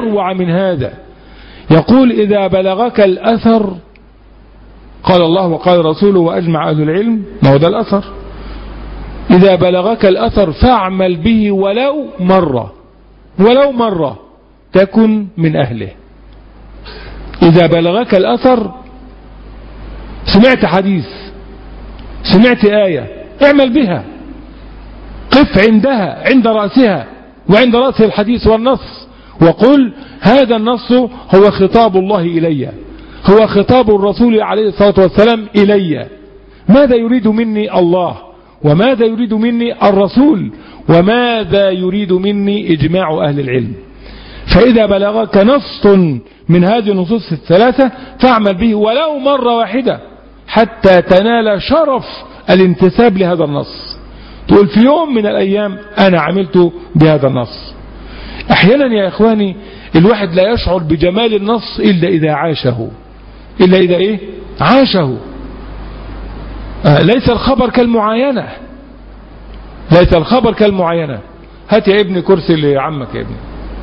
أروع من هذا يقول إذا بلغك الأثر قال الله وقال رسوله وأجمع أهل العلم ما هو ده الأثر إذا بلغك الأثر فاعمل به ولو مرة ولو مرة تكن من أهله إذا بلغك الأثر سمعت حديث سمعت آية اعمل بها قف عندها عند رأسها وعند رأس الحديث والنص وقل هذا النص هو خطاب الله إلي هو خطاب الرسول عليه الصلاة والسلام إلي ماذا يريد مني الله وماذا يريد مني الرسول وماذا يريد مني إجماع أهل العلم فإذا بلغك نص من هذه النصوص الثلاثة فاعمل به ولو مرة واحدة حتى تنال شرف الانتساب لهذا النص تقول في يوم من الأيام أنا عملت بهذا النص أحيانا يا إخواني الواحد لا يشعر بجمال النص إلا إذا عاشه إلا إذا إيه عاشه آه ليس الخبر كالمعاينة ليس الخبر كالمعاينة هات يا ابني كرسي لعمك يا ابني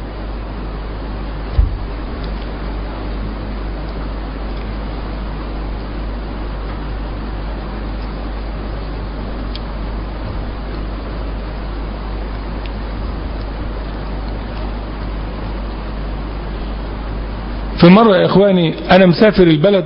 في مرة يا إخواني أنا مسافر البلد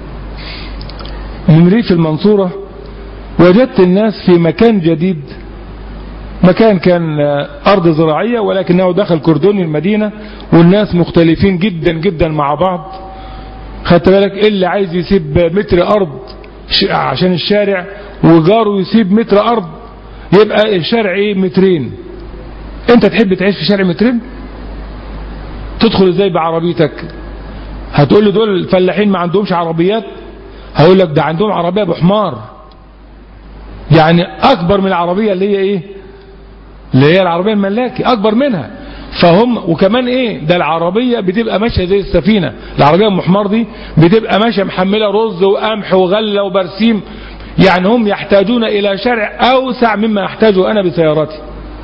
من ريف المنصورة وجدت الناس في مكان جديد مكان كان أرض زراعية ولكنه دخل كردون المدينة والناس مختلفين جدا جدا مع بعض خدت بالك اللي عايز يسيب متر أرض عشان الشارع وجاره يسيب متر أرض يبقى الشارع ايه مترين انت تحب تعيش في شارع مترين تدخل ازاي بعربيتك هتقول له دول الفلاحين ما عندهمش عربيات هقول لك ده عندهم عربية بحمار يعني اكبر من العربية اللي هي ايه اللي هي العربية الملاكي اكبر منها فهم وكمان ايه ده العربية بتبقى ماشية زي السفينة العربية المحمار دي بتبقى ماشية محملة رز وقمح وغلة وبرسيم يعني هم يحتاجون الى شارع اوسع مما احتاجه انا بسيارتي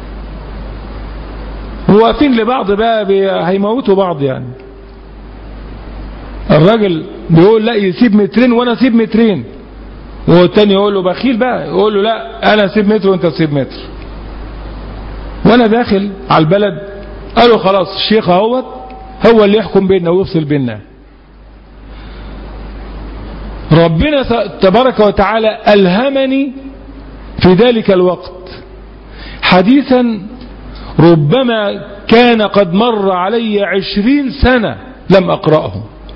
واقفين لبعض بقى هيموتوا بعض يعني الراجل بيقول لا يسيب مترين وانا اسيب مترين والتاني يقول له بخيل بقى يقول له لا انا اسيب متر وانت تسيب متر وانا داخل على البلد قالوا خلاص الشيخ اهوت هو اللي يحكم بيننا ويفصل بيننا ربنا تبارك وتعالى ألهمني في ذلك الوقت حديثا ربما كان قد مر علي عشرين سنة لم أقرأه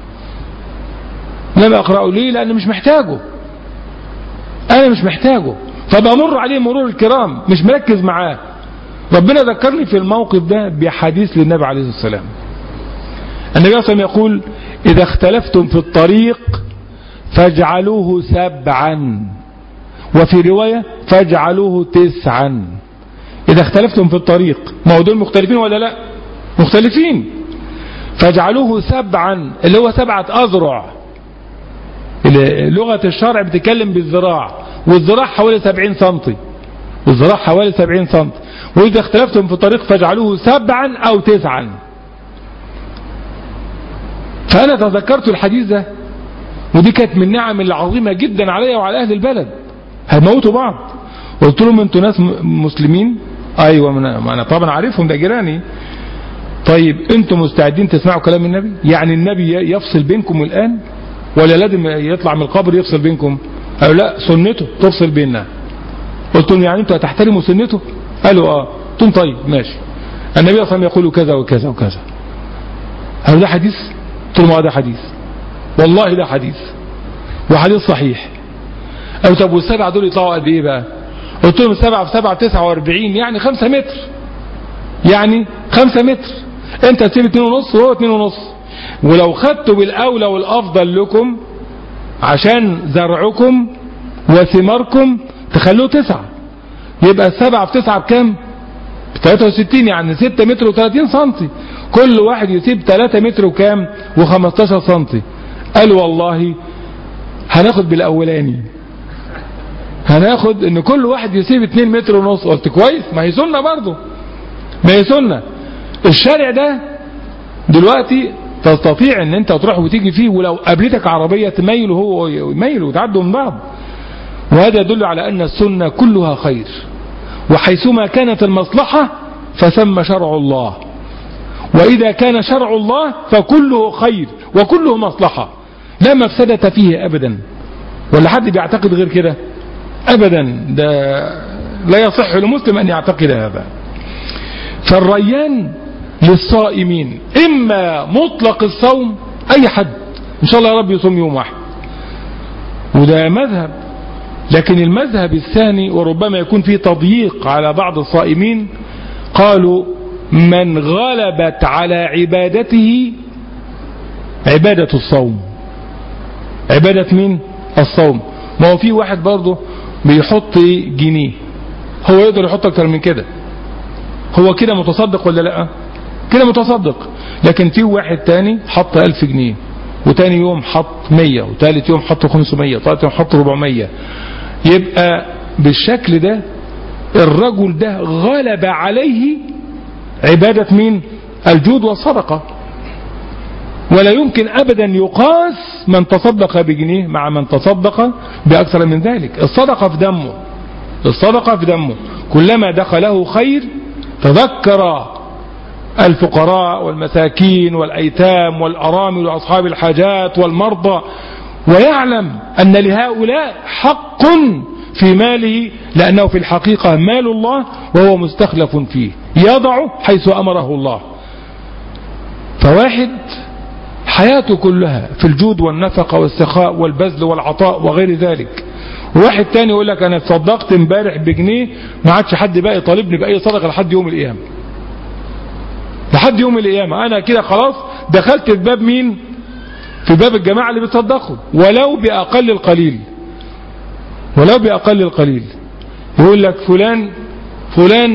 لم أقرأه ليه لأن مش محتاجه أنا مش محتاجه فبمر عليه مرور الكرام مش مركز معاه ربنا ذكرني في الموقف ده بحديث للنبي عليه الصلاة والسلام النبي صلى الله عليه وسلم يقول إذا اختلفتم في الطريق فاجعلوه سبعا وفي رواية فاجعلوه تسعا إذا اختلفتم في الطريق ما هو دول مختلفين ولا لا مختلفين فاجعلوه سبعا اللي هو سبعة أذرع لغة الشرع بتتكلم بالذراع والذراع حوالي 70 سنتي والذراع حوالي 70 سنتي وإذا اختلفتم في الطريق فاجعلوه سبعا أو تسعا فأنا تذكرت الحديث ده ودي كانت من النعم العظيمة جدا عليا وعلى أهل البلد هيموتوا بعض قلت لهم انتوا ناس مسلمين ايوه ما انا طبعا عارفهم ده جيراني طيب انتوا مستعدين تسمعوا كلام النبي يعني النبي يفصل بينكم الان ولا لازم يطلع من القبر يفصل بينكم قالوا لا سنته تفصل بيننا قلت لهم يعني انتوا هتحترموا سنته قالوا اه قلت لهم طيب ماشي النبي صلى الله عليه وسلم يقول كذا وكذا وكذا قالوا ده حديث قلت لهم اه ده حديث والله ده حديث وحديث صحيح قالوا طب والسبعة دول يطلعوا قد ايه بقى قلت لهم سبعة في سبعة تسعة واربعين يعني خمسة متر يعني خمسة متر انت تسيب اتنين ونص وهو اتنين ونص ولو خدتوا بالاولى والافضل لكم عشان زرعكم وثماركم تخلوه تسعة يبقى السبعة في تسعة بكام ب 63 يعني 6 متر و30 سنتي كل واحد يسيب 3 متر وكام و15 سنتي قال والله هناخد بالاولاني هناخد ان كل واحد يسيب 2 متر ونص قلت كويس ما هي سنه برضه ما هي سنه الشارع ده دلوقتي تستطيع ان انت تروح وتيجي فيه ولو قابلتك عربية تميل هو يميل وتعدوا من بعض وهذا يدل على ان السنة كلها خير وحيثما كانت المصلحة فثم شرع الله وإذا كان شرع الله فكله خير وكله مصلحة لا مفسدة فيه أبدا ولا حد بيعتقد غير كده أبدا ده لا يصح لمسلم أن يعتقد هذا فالريان للصائمين إما مطلق الصوم أي حد إن شاء الله يا رب يصوم يوم واحد وده مذهب لكن المذهب الثاني وربما يكون فيه تضييق على بعض الصائمين قالوا من غلبت على عبادته عبادة الصوم عبادة مين الصوم ما هو في واحد برضه بيحط جنيه هو يقدر يحط اكتر من كده هو كده متصدق ولا لا كده متصدق لكن في واحد تاني حط ألف جنيه وتاني يوم حط مية وتالت يوم حط خمسمية وتالت يوم حط ربعمية يبقى بالشكل ده الرجل ده غلب عليه عبادة مين الجود والصدقة ولا يمكن أبدا يقاس من تصدق بجنيه مع من تصدق بأكثر من ذلك الصدقة في دمه الصدقة في دمه كلما دخله خير تذكر الفقراء والمساكين والأيتام والأرامل وأصحاب الحاجات والمرضى ويعلم أن لهؤلاء حق في ماله لأنه في الحقيقة مال الله وهو مستخلف فيه يضع حيث أمره الله فواحد حياته كلها في الجود والنفقة والسخاء والبذل والعطاء وغير ذلك وواحد تاني يقول لك أنا تصدقت امبارح بجنيه ما عادش حد بقى يطالبني بأي صدقة لحد يوم القيامة لحد يوم القيامة أنا كده خلاص دخلت في باب مين في باب الجماعة اللي بيتصدقوا ولو بأقل القليل ولو بأقل القليل يقول لك فلان فلان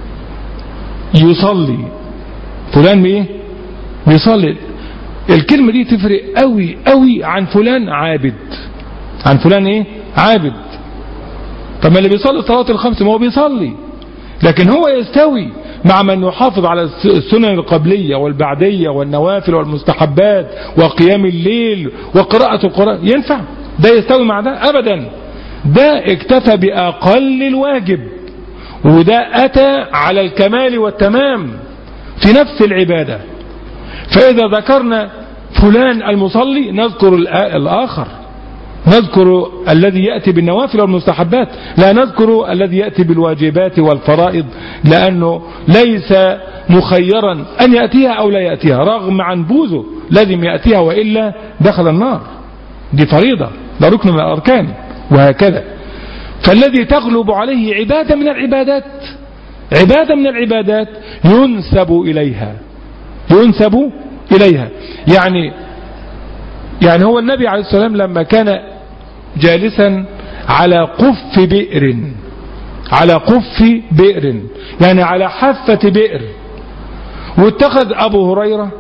يصلي فلان ايه بيصلي الكلمة دي تفرق قوي قوي عن فلان عابد عن فلان ايه عابد طب ما اللي بيصلي الصلاة الخمس ما هو بيصلي لكن هو يستوي مع من يحافظ على السنن القبلية والبعدية والنوافل والمستحبات وقيام الليل وقراءة القرآن ينفع ده يستوي مع ده أبدا ده اكتفى بأقل الواجب وده أتى على الكمال والتمام في نفس العبادة فإذا ذكرنا فلان المصلي نذكر الآخر نذكر الذي يأتي بالنوافل والمستحبات لا نذكر الذي يأتي بالواجبات والفرائض لأنه ليس مخيرا أن يأتيها أو لا يأتيها رغم عن بوزه لازم يأتيها وإلا دخل النار دي فريضة ده ركن من الأركان وهكذا فالذي تغلب عليه عبادة من العبادات عبادة من العبادات ينسب إليها ينسب إليها يعني يعني هو النبي عليه السلام لما كان جالسا على قف بئر على قف بئر يعني على حافة بئر واتخذ أبو هريرة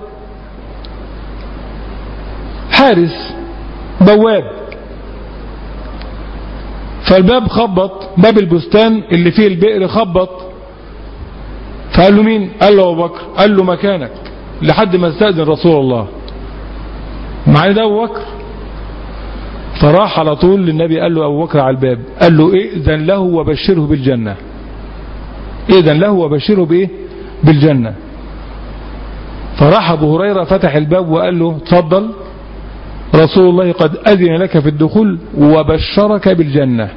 حارس بواب فالباب خبط باب البستان اللي فيه البئر خبط فقال له مين قال له أبو بكر قال له مكانك لحد ما استأذن رسول الله معايا ده أبو بكر فراح على طول للنبي قال له أبو بكر على الباب قال له ائذن له وبشره بالجنة ائذن له وبشره بإيه بالجنة فراح أبو هريرة فتح الباب وقال له تفضل رسول الله قد أذن لك في الدخول وبشرك بالجنة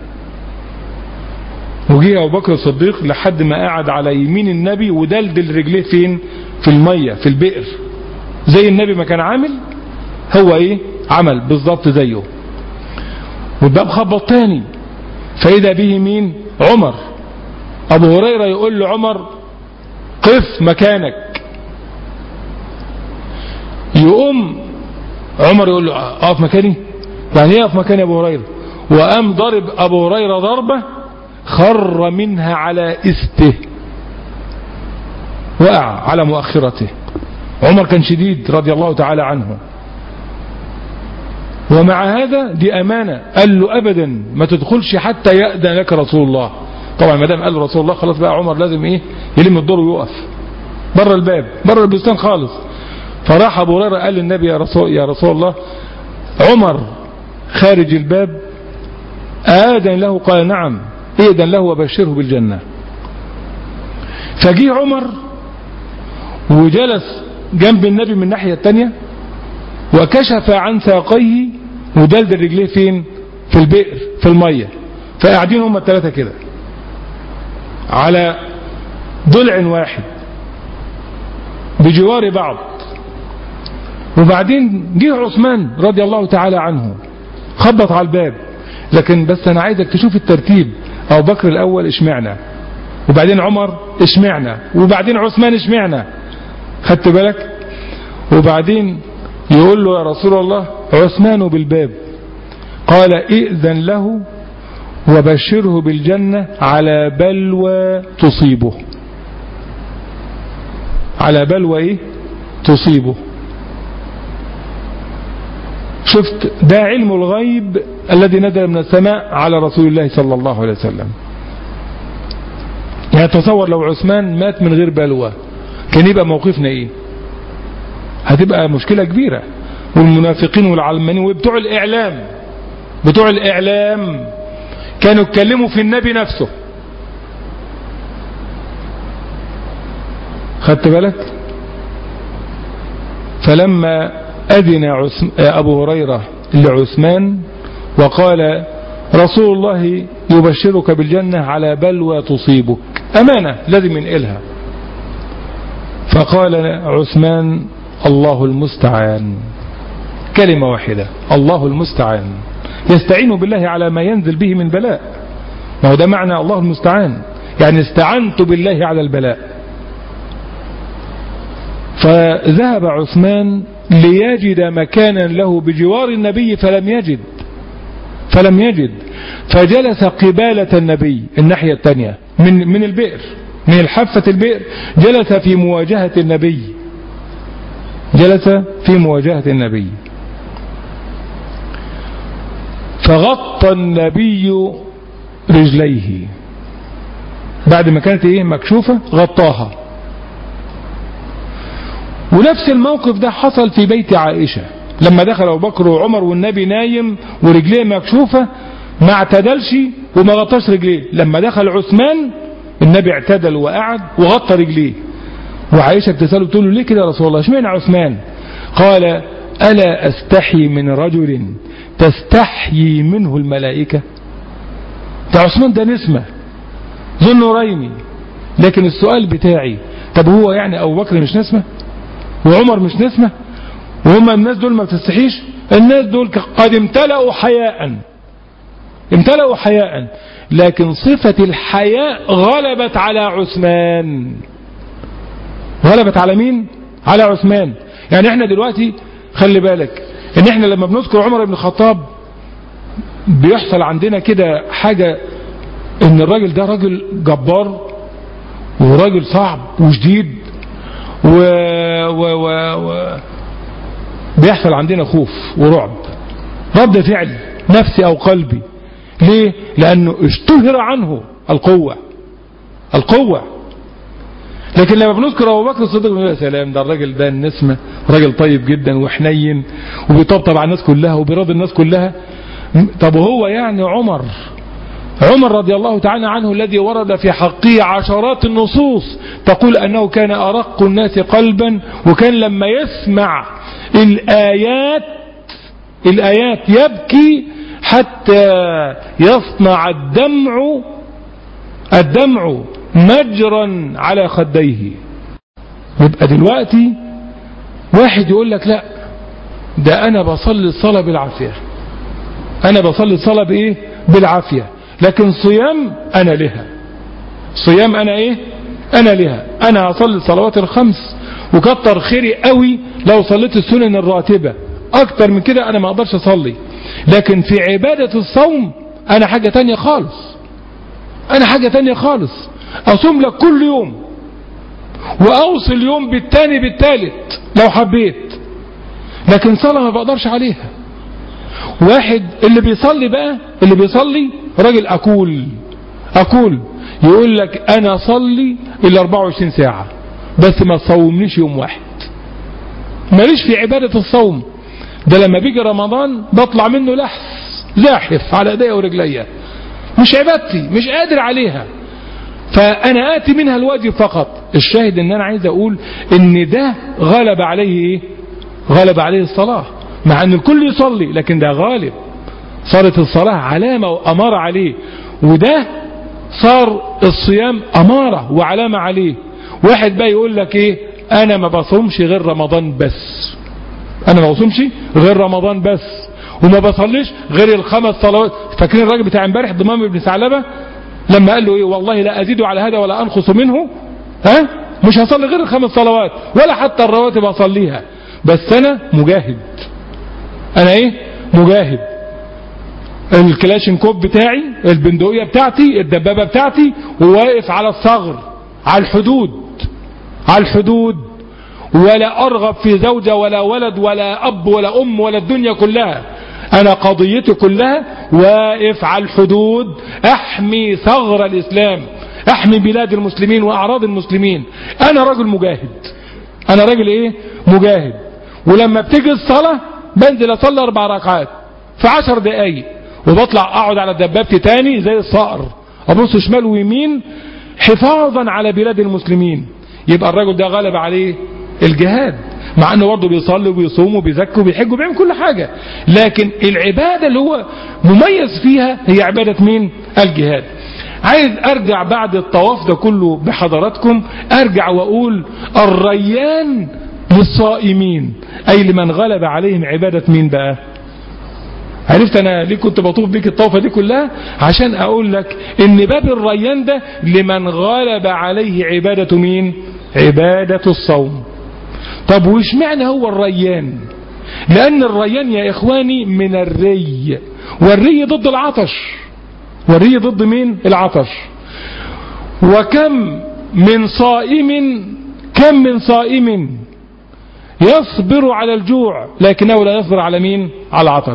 وجي أبو بكر الصديق لحد ما قعد على يمين النبي ودلدل رجليه فين في المية في البئر زي النبي ما كان عامل هو ايه عمل بالظبط زيه والباب خبط تاني فإذا به مين عمر أبو هريرة يقول لعمر قف مكانك يقوم عمر يقول له اقف مكاني يعني ايه اقف مكاني ابو هريره وقام ضرب ابو هريره ضربه خر منها على استه وقع على مؤخرته عمر كان شديد رضي الله تعالى عنه ومع هذا دي أمانة قال له أبدا ما تدخلش حتى يأذن لك رسول الله طبعا ما دام قال له رسول الله خلاص بقى عمر لازم ايه يلم الدور ويقف بره الباب بره البستان خالص فراح أبو هريرة قال للنبي يا رسول, يا رسول الله عمر خارج الباب آذن له قال نعم إذن له وبشره بالجنة فجي عمر وجلس جنب النبي من الناحية التانية وكشف عن ساقيه ودلدل رجليه فين في البئر في المية فقاعدين هم الثلاثة كده على ضلع واحد بجوار بعض وبعدين جه عثمان رضي الله تعالى عنه خبط على الباب لكن بس انا عايزك تشوف الترتيب ابو بكر الاول اشمعنا وبعدين عمر اشمعنا وبعدين عثمان اشمعنا خدت بالك وبعدين يقول له يا رسول الله عثمان بالباب قال ائذن له وبشره بالجنة على بلوى تصيبه على بلوى ايه تصيبه شفت ده علم الغيب الذي نزل من السماء على رسول الله صلى الله عليه وسلم يعني تصور لو عثمان مات من غير بلوى كان يبقى موقفنا ايه هتبقى مشكلة كبيرة والمنافقين والعلمانيين وبتوع الاعلام بتوع الاعلام كانوا اتكلموا في النبي نفسه خدت بالك فلما أذن أبو هريرة لعثمان وقال رسول الله يبشرك بالجنة على بلوى تصيبك أمانة لازم ينقلها فقال عثمان الله المستعان كلمة واحدة الله المستعان يستعين بالله على ما ينزل به من بلاء ما هو ده معنى الله المستعان يعني استعنت بالله على البلاء فذهب عثمان ليجد مكانا له بجوار النبي فلم يجد فلم يجد فجلس قبالة النبي الناحية الثانية من من البئر من الحافة البئر جلس في مواجهة النبي جلس في مواجهة النبي فغطى النبي رجليه بعد ما كانت ايه مكشوفة غطاها ونفس الموقف ده حصل في بيت عائشة لما دخل أبو بكر وعمر والنبي نايم ورجليه مكشوفة ما اعتدلش وما غطاش رجليه لما دخل عثمان النبي اعتدل وقعد وغطى رجليه وعائشة بتسأله بتقول له ليه كده يا رسول الله اشمعنى عثمان قال ألا أستحي من رجل تستحيي منه الملائكة ده عثمان ده نسمة ظنه ريمي لكن السؤال بتاعي طب هو يعني أبو بكر مش نسمة وعمر مش نسمة وهم الناس دول ما بتستحيش الناس دول قد امتلأوا حياء امتلأوا حياء لكن صفة الحياء غلبت على عثمان غلبت على مين على عثمان يعني احنا دلوقتي خلي بالك ان احنا لما بنذكر عمر بن الخطاب بيحصل عندنا كده حاجة ان الراجل ده راجل جبار وراجل صعب وشديد و... و... و... و... بيحصل عندنا خوف ورعب رد فعل نفسي او قلبي ليه لانه اشتهر عنه القوة القوة لكن لما بنذكر ابو بكر الصديق يا سلام ده الراجل ده النسمة راجل طيب جدا وحنين وبيطبطب على الناس كلها وبيراضي الناس كلها طب هو يعني عمر عمر رضي الله تعالى عنه الذي ورد في حقه عشرات النصوص تقول أنه كان أرق الناس قلبا وكان لما يسمع الآيات الآيات يبكي حتى يصنع الدمع الدمع مجرا على خديه يبقى دلوقتي واحد يقول لك لا ده أنا بصلي الصلاة بالعافية أنا بصلي الصلاة بإيه بالعافية لكن صيام أنا لها صيام أنا إيه أنا لها أنا أصلي الصلوات الخمس وكتر خيري قوي لو صليت السنن الراتبة أكتر من كده أنا ما أقدرش أصلي لكن في عبادة الصوم أنا حاجة تانية خالص أنا حاجة تانية خالص أصوم لك كل يوم وأوصل يوم بالتاني بالتالت لو حبيت لكن صلاة ما بقدرش عليها واحد اللي بيصلي بقى اللي بيصلي راجل أكول أكول يقول لك أنا صلي ال 24 ساعة بس ما تصومنيش يوم واحد ماليش في عبادة الصوم ده لما بيجي رمضان بطلع منه لحس زاحف على ايديا ورجليا مش عبادتي مش قادر عليها فانا اتي منها الواجب فقط الشاهد ان انا عايز اقول ان ده غلب عليه ايه غلب عليه الصلاة مع ان الكل يصلي لكن ده غالب صارت الصلاة علامة وامارة عليه وده صار الصيام امارة وعلامة عليه واحد بقى يقول لك ايه انا ما بصومش غير رمضان بس انا ما بصومش غير رمضان بس وما بصليش غير الخمس صلوات فاكرين الراجل بتاع امبارح ضمام ابن ثعلبه لما قال له ايه والله لا ازيد على هذا ولا انقص منه ها مش هصلي غير الخمس صلوات ولا حتى الرواتب اصليها بس انا مجاهد انا ايه مجاهد الكلاشنكوف بتاعي البندقية بتاعتي الدبابة بتاعتي وواقف على الثغر على الحدود على الحدود ولا أرغب في زوجة ولا ولد ولا أب ولا أم ولا الدنيا كلها أنا قضيتي كلها واقف على الحدود أحمي ثغر الإسلام أحمي بلاد المسلمين وأعراض المسلمين أنا رجل مجاهد أنا رجل إيه مجاهد ولما بتيجي الصلاة بنزل أصلي أربع ركعات في عشر دقايق وبطلع أقعد على دبابتي تاني زي الصقر أبص شمال ويمين حفاظا على بلاد المسلمين يبقى الرجل ده غلب عليه الجهاد مع انه برضه بيصلي وبيصوم وبيزكي وبيحج وبيعمل كل حاجة لكن العبادة اللي هو مميز فيها هي عبادة مين الجهاد عايز ارجع بعد الطواف ده كله بحضراتكم ارجع واقول الريان للصائمين اي لمن غلب عليهم عبادة مين بقى عرفت انا ليه كنت بطوف بيك الطوفة دي كلها عشان اقول لك ان باب الريان ده لمن غلب عليه عبادة مين عبادة الصوم طب وش معنى هو الريان لان الريان يا اخواني من الري والري ضد العطش والري ضد مين العطش وكم من صائم كم من صائم يصبر على الجوع لكنه لا يصبر على مين على العطش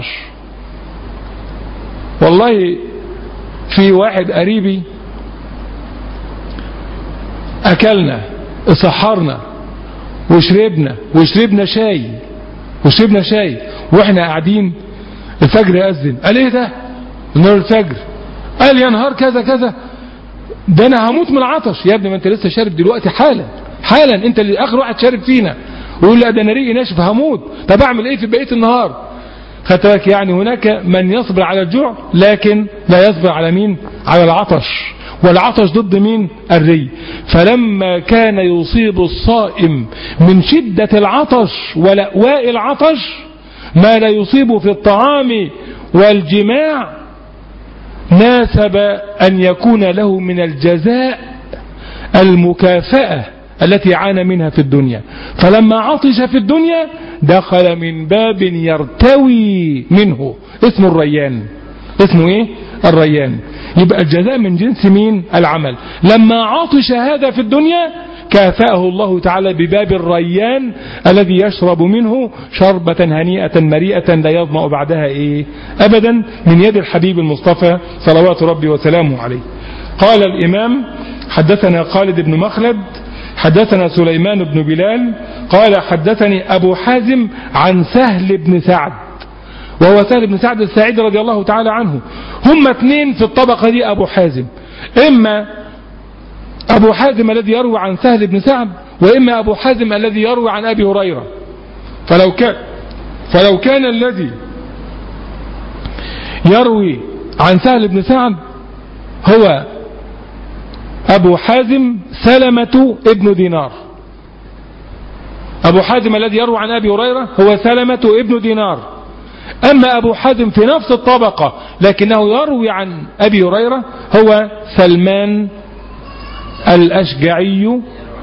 والله في واحد قريبي اكلنا سحرنا وشربنا وشربنا شاي وشربنا شاي واحنا قاعدين الفجر يأذن قال ايه ده نور الفجر قال يا نهار كذا كذا ده انا هموت من العطش يا ابني ما انت لسه شارب دلوقتي حالا حالا انت اللي اخر واحد شارب فينا ويقول لا ده انا ريقي ناشف هموت طب اعمل ايه في بقيه النهار خدت بالك يعني هناك من يصبر على الجوع لكن لا يصبر على مين على العطش والعطش ضد مين الري فلما كان يصيب الصائم من شدة العطش ولأواء العطش ما لا يصيب في الطعام والجماع ناسب أن يكون له من الجزاء المكافأة التي عانى منها في الدنيا فلما عطش في الدنيا دخل من باب يرتوي منه اسمه الريان اسمه ايه الريان يبقى الجزاء من جنس مين العمل لما عطش هذا في الدنيا كافأه الله تعالى بباب الريان الذي يشرب منه شربة هنيئة مريئة لا يظمأ بعدها ايه ابدا من يد الحبيب المصطفى صلوات ربي وسلامه عليه قال الامام حدثنا خالد بن مخلد حدثنا سليمان بن بلال قال حدثني أبو حازم عن سهل بن سعد وهو سهل بن سعد الساعدي رضي الله تعالى عنه هم اثنين في الطبقة دي أبو حازم إما أبو حازم الذي يروي عن سهل بن سعد وإما أبو حازم الذي يروي عن أبي هريرة فلو كان فلو كان الذي يروي عن سهل بن سعد هو أبو حازم سلمة ابن دينار أبو حازم الذي يروي عن أبي هريرة هو سلمة ابن دينار أما أبو حازم في نفس الطبقة لكنه يروي عن أبي هريرة هو سلمان الأشجعي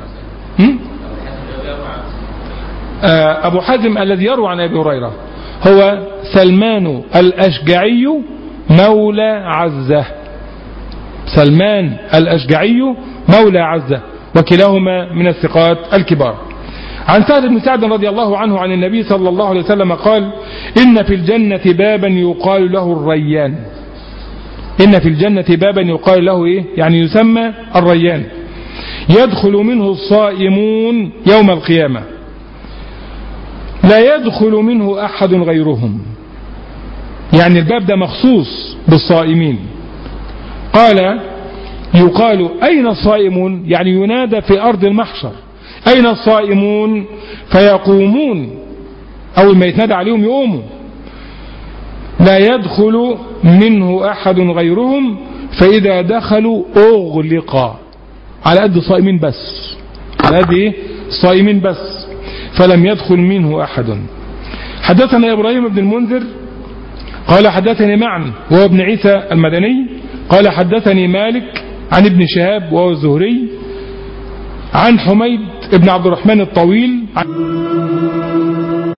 أبو حازم الذي يروي عن أبي هريرة هو سلمان الأشجعي مولى عزة سلمان الأشجعي مولى عزة وكلاهما من الثقات الكبار عن سعد بن سعد رضي الله عنه عن النبي صلى الله عليه وسلم قال إن في الجنة بابا يقال له الريان إن في الجنة بابا يقال له إيه يعني يسمى الريان يدخل منه الصائمون يوم القيامة لا يدخل منه أحد غيرهم يعني الباب ده مخصوص بالصائمين قال يقال أين الصائمون يعني ينادى في أرض المحشر أين الصائمون فيقومون أول ما يتنادى عليهم يقوموا لا يدخل منه أحد غيرهم فإذا دخلوا أغلق على قد الصائمين بس على قد إيه الصائمين بس فلم يدخل منه أحد حدثنا إبراهيم بن المنذر قال حدثني معن وهو ابن عيسى المدني قال حدثني مالك عن ابن شهاب وهو الزهري عن حميد بن عبد الرحمن الطويل عن